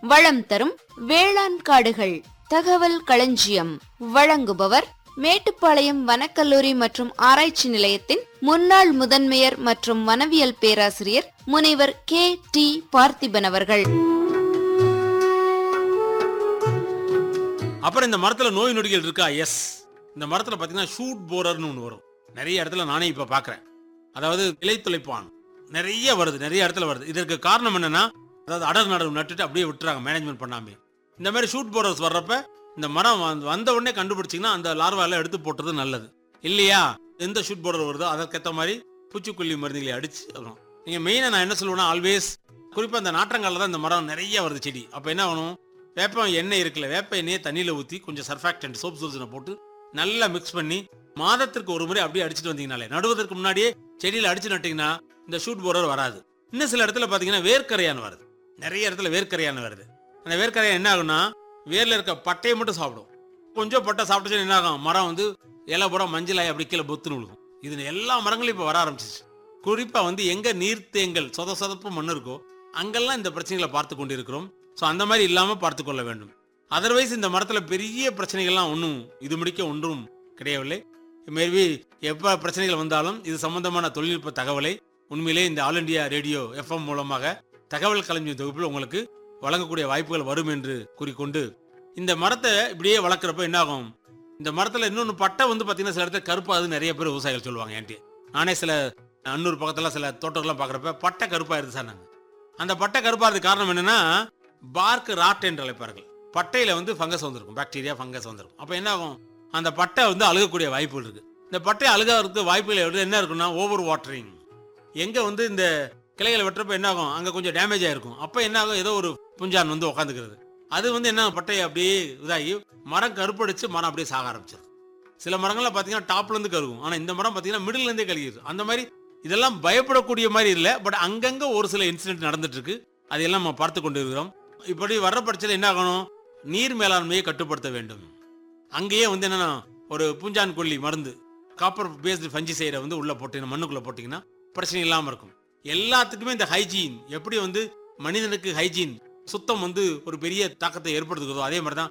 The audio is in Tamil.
வளம் தரும் வேளாண் காடுகள் தகவல் களஞ்சியம் வழங்குபவர் மேட்டுப்பாளையம் வனக்கல்லூரி மற்றும் ஆராய்ச்சி நிலையத்தின் முன்னாள் முதன்மையர் மற்றும் வனவியல் பேராசிரியர் முனைவர் கே டி பார்த்திபன் அவர்கள் அப்புறம் இந்த மரத்துல நோய் நொடிகள் இருக்கா எஸ் இந்த மரத்துல பாத்தீங்கன்னா ஷூட் போரர்னு ஒன்று வரும் நிறைய இடத்துல நானே இப்ப பாக்குறேன் அதாவது இலை துளைப்பான் நிறைய வருது நிறைய இடத்துல வருது இதற்கு காரணம் என்னன்னா அதாவது அடர் நடவு நட்டுட்டு அப்படியே விட்டுறாங்க மேனேஜ்மெண்ட் பண்ணாமே இந்த மாதிரி ஷூட் போரர்ஸ் வர்றப்ப இந்த மரம் வந்து- வந்த உடனே கண்டுபிடிச்சிங்கன்னா அந்த லார்வால எடுத்து போட்டுறது நல்லது இல்லையா எந்த ஷூட் போரர் வருதோ அதற்கேற்ற மாதிரி பூச்சிக்கொல்லி மருந்துகளை அடிச்சு வரும் நீங்க மெயினா நான் என்ன சொல்லுவேன்னா ஆல்வேஸ் குறிப்பா இந்த நாற்றங்கால தான் இந்த மரம் நிறைய வருது செடி அப்ப என்ன ஆகணும் வேப்ப எண்ணெய் இருக்குல்ல வேப்ப எண்ணெயை தண்ணியில ஊத்தி கொஞ்சம் சர்ஃபாக்டன்ட் சோப் சொல்யூஷனை போட்டு நல்லா மிக்ஸ் பண்ணி மாதத்திற்கு ஒரு முறை அப்படியே அடிச்சுட்டு வந்தீங்கனாலே நடுவதற்கு முன்னாடியே செடியில அடிச்சு நட்டீங்கன்னா இந்த ஷூட் போரர் வராது இன்னும் சில இடத்துல பாத்தீங்கன்னா வேர்க்கரையான் வருது நிறைய இடத்துல வேர்க்கரையான் வருது அந்த வேர்க்கரையான் என்ன ஆகும்னா வேர்ல இருக்க பட்டையை மட்டும் சாப்பிடும் கொஞ்சம் பட்டை சாப்பிட்டுச்சு என்ன ஆகும் மரம் வந்து இலை பூரா மஞ்சளாய் அப்படி கீழே பொத்துன்னு விழுகும் இது எல்லா மரங்களும் இப்போ வர ஆரம்பிச்சிச்சு குறிப்பா வந்து எங்க நீர்த்தேங்கல் சொத சொதப்பு மண் இருக்கோ அங்கெல்லாம் இந்த பிரச்சனைகளை பார்த்து கொண்டிருக்கிறோம் ஸோ அந்த மாதிரி இல்லாம பார்த்து கொள்ள வேண்டும் அதர்வைஸ் இந்த மரத்துல பெரிய பிரச்சனைகள்லாம் ஒன்றும் இது முடிக்க ஒன்றும் கிடையவில்லை மேபி எப்ப பிரச்சனைகள் வந்தாலும் இது சம்பந்தமான தொழில்நுட்ப தகவலை உண்மையிலே இந்த ஆல் இண்டியா ரேடியோ எஃப்எம் மூலமாக தகவல் களஞ்சியம் தொகுப்பில் உங்களுக்கு வழங்கக்கூடிய வாய்ப்புகள் வரும் என்று கூறிக்கொண்டு இந்த மரத்தை இப்படியே வளர்க்குறப்ப என்ன ஆகும் இந்த மரத்துல இன்னொன்று பட்டை வந்து பார்த்தீங்கன்னா சில இடத்துல கருப்பாது நிறைய பேர் விவசாயிகள் சொல்லுவாங்க என்கிட்ட நானே சில அன்னூர் பக்கத்துல சில தோட்டங்கள்லாம் பார்க்குறப்ப பட்டை கருப்பாயிருது சார் நாங்கள் அந்த பட்டை கருப்பாகிறது காரணம் என்னன்னா பார்க் ராட் என்று அழைப்பார்கள் பட்டையில வந்து ஃபங்கஸ் வந்திருக்கும் பாக்டீரியா ஃபங்கஸ் வந்திருக்கும் அப்போ என்ன ஆகும் அந்த பட்டை வந்து அழுகக்கூடிய வாய்ப்புகள் இருக்கு இந்த பட்டை அழுகிறதுக்கு வாய்ப்புகள் வந்து என்ன இருக்குன்னா ஓவர் வாட்டரிங் எங்க வந்து இந்த கிளைகளை வெட்டுறப்ப என்ன ஆகும் அங்க கொஞ்சம் டேமேஜ் ஆயிருக்கும் அப்ப என்ன ஆகும் ஏதோ ஒரு புஞ்சான் வந்து உட்காந்துக்கிறது அது வந்து என்ன பட்டையை அப்படியே இதாகி மரம் கருப்படிச்சு மரம் அப்படியே சாக ஆரம்பிச்சிருது சில மரங்கள்லாம் பார்த்தீங்கன்னா டாப்ல இருந்து கருகும் ஆனா இந்த மரம் பார்த்தீங்கன்னா மிடில் இருந்தே கழுகிது அந்த மாதிரி இதெல்லாம் பயப்படக்கூடிய மாதிரி இல்லை பட் அங்கங்க ஒரு சில இன்சிடென்ட் நடந்துட்டு இருக்கு அதையெல்லாம் நம்ம பார்த்து கொண்டு இருக்கிறோம் இப்படி வர்ற பட்சத்தில் என்ன ஆகணும் நீர் மேலாண்மையை கட்டுப்படுத்த வேண்டும் அங்கேயே வந்து என்னன்னா ஒரு பூஞ்சான் கொல்லி மருந்து காப்பர் பேஸ்டு ஃபஞ்சி செய்யற வந்து உள்ள போட்டீங்கன்னா மண்ணுக்குள்ள போட்டீங்கன்னா பிரச்சனை இல்லாம இருக்கும் எல்லாத்துக்குமே இந்த ஹைஜீன் எப்படி வந்து மனிதனுக்கு ஹைஜீன் சுத்தம் வந்து ஒரு பெரிய தாக்கத்தை ஏற்படுத்துகிறதோ அதே மாதிரி தான்